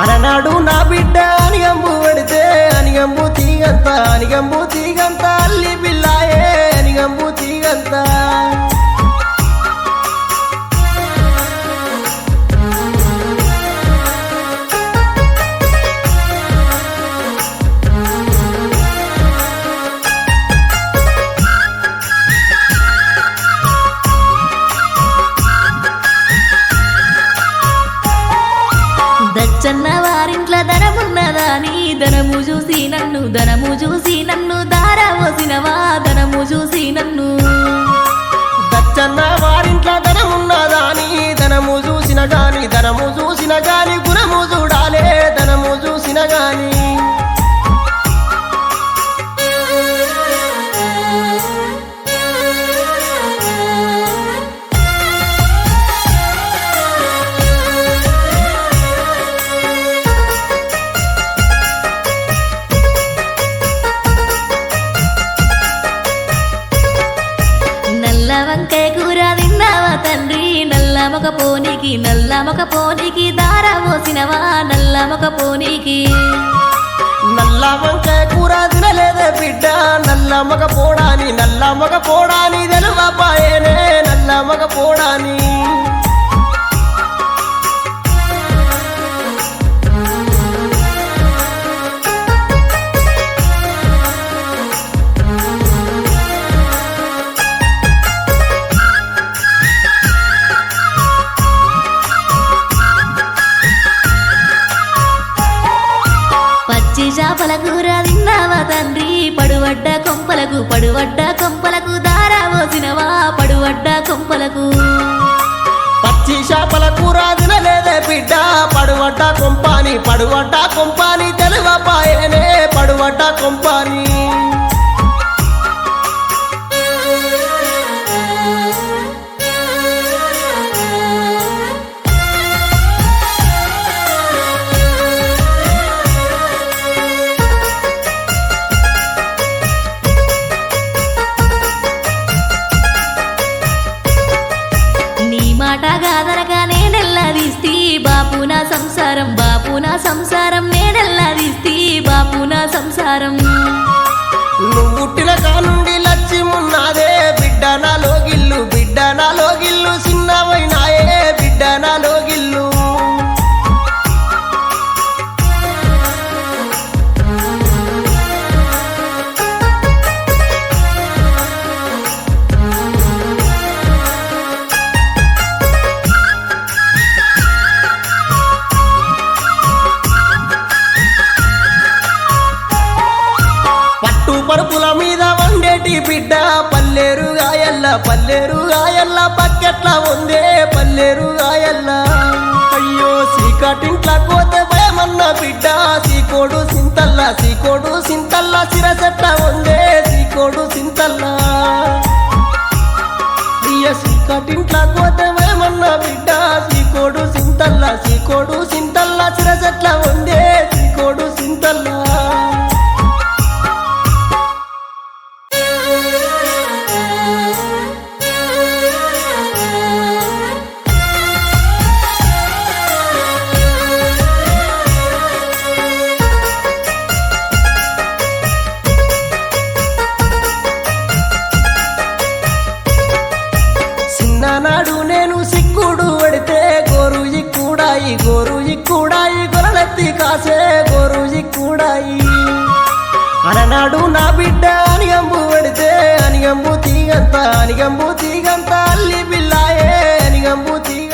అలనాడు నా బిడ్డ అనిగంబు పెడితే అనిగంబు తీగంత అనిగంబు తీగంత అల్లి పిల్లాయే అనిగంబు తీగంత దచ్చన్న వారింట్ల ధనమున్నదా నీ ధనము చూసి నన్ను ధనము చూసి నన్ను దారవోసినవా ధనము చూసి నన్ను దచ్చన్న వారింట్ల ధనమున్నదా అని ధనము చూసిన గాని ధనము చూసిన గాని గుణము చూడాలే ధనము చూసిన గాని నల్ల వంకాయ కూర తిన్నావా తండ్రి నల్ల మొక పోనీకి నల్ల మొక పోనీకి దారవోసినవా నల్ల మొక పోనీకి నల్ల వంకాయ కూర తినలేదే బిడ్డ నల్ల మగ పోడాని నల్ల మగ పోడాని తెలువపాయనే నల్ల మగ పోడాని పచ్చి చేపల కూర తిన్నావా తండ్రి పడువడ్డ కొంపలకు పడువడ్డ కొంపలకు దారవోసినవా పడువడ్డ కొంపలకు పచ్చి చేపల కూర తినలేదే బిడ్డ పడువడ్డ కొంపాని పడువడ్డ కొంపాని తెలువపాయనే పడువడ్డ కొంపాని నీ మాట కాదనగా నేనెల్లాదిస్తీ బాపు నా సంసారం బాపు నా సంసారం నేనెల్లాదిస్తీ బాపు నా సంసారం నువ్వు పుట్టిన కానుండి లచ్చి మున్నాదే బిడ్డ నాలో గిల్లు బిడ్డ నాలో గిల్లు చిన్నవైనాయే బిడ్డ నాలో గిల్లు పట్టు పరుపుల మీద వండేటి బిడ్డ పల్లేరు గాయల్ల పల్లేరు గాయల్ల పక్కెట్ల ఉందే పల్లేరు గాయల్ల అయ్యో సీకటింట్ల కోతే భయమన్న బిడ్డ సీకోడు సింతల్ల సీకోడు సింతల్ల సిరసెట్ల ఉందే సీకోడు సింతల్ల అయ్య సీకటింట్ల కోతే భయమన్న బిడ్డ సీకోడు సింతల్ల సీకోడు సింతల్ల సిరసెట్ల ఉందే సీకోడు సింతల్ల చిన్ననాడు నేను సిక్కుడు పడితే గోరు ఇక్కుడాయి గోరు ఇక్కుడాయి గొరలెత్తి కాసే గోరు ఇక్కుడాయి అలనాడు నా బిడ్డ అనిగంబు పడితే అనిగంబు తీగంత అనిగంబు తీగంత అల్లి పిల్లాయే అనిగంబు తీగ